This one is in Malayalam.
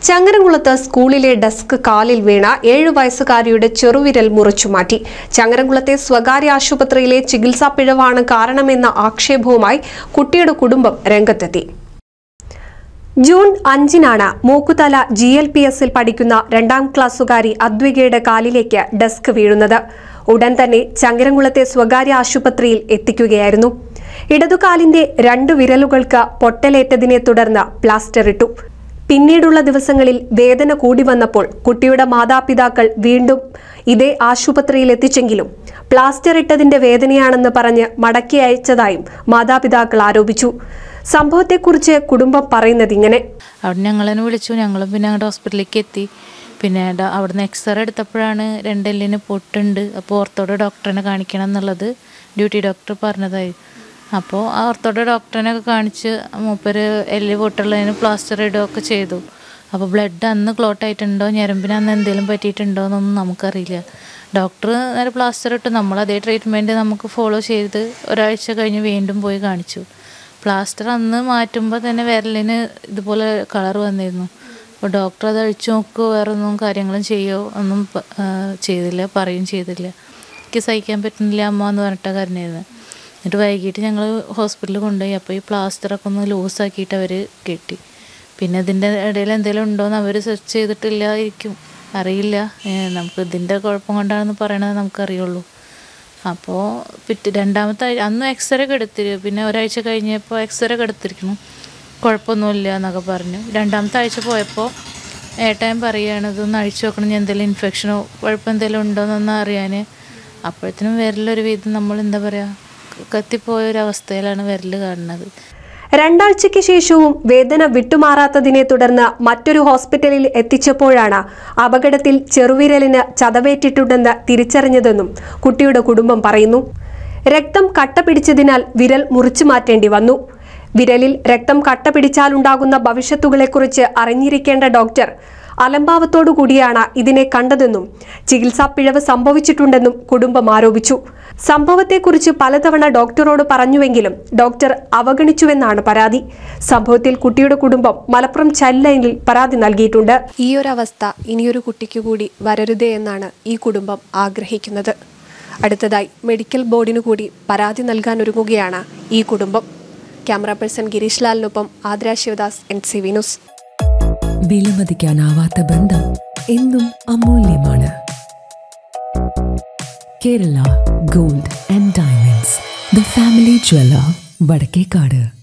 ചങ്ങരംകുളത്ത് സ്കൂളിലെ ഡെസ്ക് കാലിൽ വീണ ഏഴു വയസ്സുകാരിയുടെ ചെറുവിരൽ മുറിച്ചുമാറ്റി ചങ്ങരംകുളത്തെ സ്വകാര്യ ആശുപത്രിയിലെ ചികിത്സാ പിഴവാണ് കാരണമെന്ന ആക്ഷേപവുമായി കുട്ടിയുടെ കുടുംബം രംഗത്തെത്തി ജൂൺ അഞ്ചിനാണ് മൂക്കുതല ജി എൽ പി എസിൽ പഠിക്കുന്ന രണ്ടാം ക്ലാസ്സുകാരി അദ്വികയുടെ കാലിലേക്ക് ഡെസ്ക് വീഴുന്നത് ഉടൻ തന്നെ ചങ്ങരംകുളത്തെ സ്വകാര്യ ആശുപത്രിയിൽ എത്തിക്കുകയായിരുന്നു ഇടതുകാലിന്റെ രണ്ടു വിരലുകൾക്ക് പൊട്ടലേറ്റതിനെ തുടർന്ന് പ്ലാസ്റ്റർ ഇട്ടു പിന്നീടുള്ള ദിവസങ്ങളിൽ വേദന കൂടി വന്നപ്പോൾ കുട്ടിയുടെ മാതാപിതാക്കൾ വീണ്ടും ഇതേ ആശുപത്രിയിൽ എത്തിച്ചെങ്കിലും പ്ലാസ്റ്റർ ഇട്ടതിന്റെ വേദനയാണെന്ന് പറഞ്ഞ് മടക്കി അയച്ചതായും മാതാപിതാക്കൾ ആരോപിച്ചു സംഭവത്തെക്കുറിച്ച് കുടുംബം പറയുന്നത് ഇങ്ങനെ അവിടെ ഞങ്ങളെന്നെ വിളിച്ചു ഞങ്ങൾ പിന്നെ അങ്ങോട്ട് ഹോസ്പിറ്റലിലേക്ക് എത്തി പിന്നെ ഡ- അവിടുന്ന് എക്സ്റേ എടുത്തപ്പോഴാണ് രണ്ടെല്ലിന് പൊട്ടുണ്ട് അപ്പോൾ ഓർത്തോടെ ഡോക്ടറിനെ കാണിക്കണം എന്നുള്ളത് ഡ്യൂട്ടി ഡോക്ടർ പറഞ്ഞതായി അപ്പോൾ ആ ഓർത്തോടെ ഡോക്ടറിനൊക്കെ കാണിച്ച് മൂപ്പര് എല്ല് പൊട്ടുള്ളതിന് പ്ലാസ്റ്റർ ഇടുകയൊക്കെ ചെയ്തു അപ്പോൾ ബ്ലഡ് അന്ന് ക്ലോട്ട് ആയിട്ടുണ്ടോ ഞരമ്പിന് അന്ന് എന്തെങ്കിലും പറ്റിയിട്ടുണ്ടോ എന്നൊന്നും നമുക്കറിയില്ല ഡോക്ടർ നേരെ പ്ലാസ്റ്റർ ഇട്ട് നമ്മൾ അതേ ട്രീറ്റ്മെൻറ്റ് നമുക്ക് ഫോളോ ചെയ്ത് ഒരാഴ്ച കഴിഞ്ഞ് വീണ്ടും പോയി കാണിച്ചു പ്ലാസ്റ്റർ അന്ന് മാറ്റുമ്പോൾ തന്നെ വിരലിന് ഇതുപോലെ കളർ വന്നിരുന്നു അപ്പോൾ ഡോക്ടർ അത് അഴിച്ചു നോക്കുകയോ വേറെ ഒന്നും കാര്യങ്ങളും ചെയ്യുകയോ ഒന്നും പ- ആ, ചെയ്തില്ല പറയുകയും ചെയ്തില്ല എനിക്ക് സഹിക്കാൻ പറ്റുന്നില്ല അമ്മ എന്ന് പറഞ്ഞിട്ടാണ് കരഞ്ഞിരുന്നത് എന്നിട്ട് വൈകിട്ട് ഞങ്ങൾ ഹോസ്പിറ്റലിൽ കൊണ്ടുപോയി അപ്പോൾ ഈ പ്ലാസ്റ്ററൊക്കെ ഒന്ന് ലൂസാക്കിയിട്ട് അവർ കെട്ടി പിന്നെ ഇതിൻ്റെ ഇടയിൽ എന്തെങ്കിലും ഉണ്ടോയെന്ന് അവർ സെർച്ച് ചെയ്തിട്ടില്ലായിരിക്കും അറിയില്ല ഏ, നമുക്ക് ഇതിൻ്റെ കുഴപ്പം കൊണ്ടാണെന്ന് പറയണത് നമുക്കറിയുള്ളൂ അപ്പോൾ പിറ്റ് രണ്ടാമത്തെ ആഴ്ച അന്നും എക്സ്റേ ഒക്കെ എടുത്തിരു പിന്നെ ഒരാഴ്ച കഴിഞ്ഞപ്പോൾ എക്സ്റേ ഒക്കെ എടുത്തിരിക്കുന്നു കുഴപ്പമൊന്നുമില്ല എന്നൊക്കെ പറഞ്ഞു രണ്ടാമത്തെ ആഴ്ച പോയപ്പോൾ ഏട്ടാൻ പറയുകയാണ് ഇതൊന്ന് അഴിച്ചു നോക്കണം ഇനി എന്തെങ്കിലും ഇൻഫെക്ഷനോ കുഴപ്പം എന്തെങ്കിലും ഉണ്ടോയെന്നൊന്ന് അറിയാൻ അപ്പോഴത്തേനും വിരലൊരു വിധം നമ്മൾ എന്താ പറയുക കത്തിപ്പോയ ഒരു അവസ്ഥയിലാണ് വിരൽ കാണുന്നത് രണ്ടാഴ്ചയ്ക്ക് ശേഷവും വേദന വിട്ടുമാറാത്തതിനെ തുടർന്ന് മറ്റൊരു ഹോസ്പിറ്റലിൽ എത്തിച്ചപ്പോഴാണ് അപകടത്തിൽ ചെറുവിരലിന് ചതവേറ്റിട്ടുണ്ടെന്ന് തിരിച്ചറിഞ്ഞതെന്നും കുട്ടിയുടെ കുടുംബം പറയുന്നു രക്തം കട്ട പിടിച്ചതിനാൽ വിരൽ മുറിച്ചു മാറ്റേണ്ടി വന്നു വിരലിൽ രക്തം കട്ട പിടിച്ചാലുണ്ടാകുന്ന ഭവിഷ്യത്തുകളെക്കുറിച്ച് അറിഞ്ഞിരിക്കേണ്ട ഡോക്ടർ അലംഭാവത്തോടു കൂടിയാണ് ഇതിനെ കണ്ടതെന്നും ചികിത്സാ പിഴവ് സംഭവിച്ചിട്ടുണ്ടെന്നും കുടുംബം ആരോപിച്ചു സംഭവത്തെക്കുറിച്ച് പലതവണ ഡോക്ടറോട് പറഞ്ഞുവെങ്കിലും ഡോക്ടർ അവഗണിച്ചുവെന്നാണ് പരാതി സംഭവത്തിൽ കുട്ടിയുടെ കുടുംബം മലപ്പുറം ചൈൽഡ് ലൈനിൽ പരാതി നൽകിയിട്ടുണ്ട് ഈ ഒരു അവസ്ഥ ഇനിയൊരു കുട്ടിക്ക് കൂടി വരരുതേ എന്നാണ് ഈ കുടുംബം ആഗ്രഹിക്കുന്നത് അടുത്തതായി മെഡിക്കൽ ബോർഡിനു കൂടി പരാതി നൽകാനൊരുങ്ങുകയാണ് ഈ കുടുംബം ക്യാമറ പേഴ്സൺ ഗിരീഷ് ലാലിനൊപ്പം Aadra Sivadas N C V news വിലമതിക്കാനാവാത്ത ബന്ധം എന്നും അമൂല്യമാണ് Kerala gold and diamonds the family jeweller Vadakkekad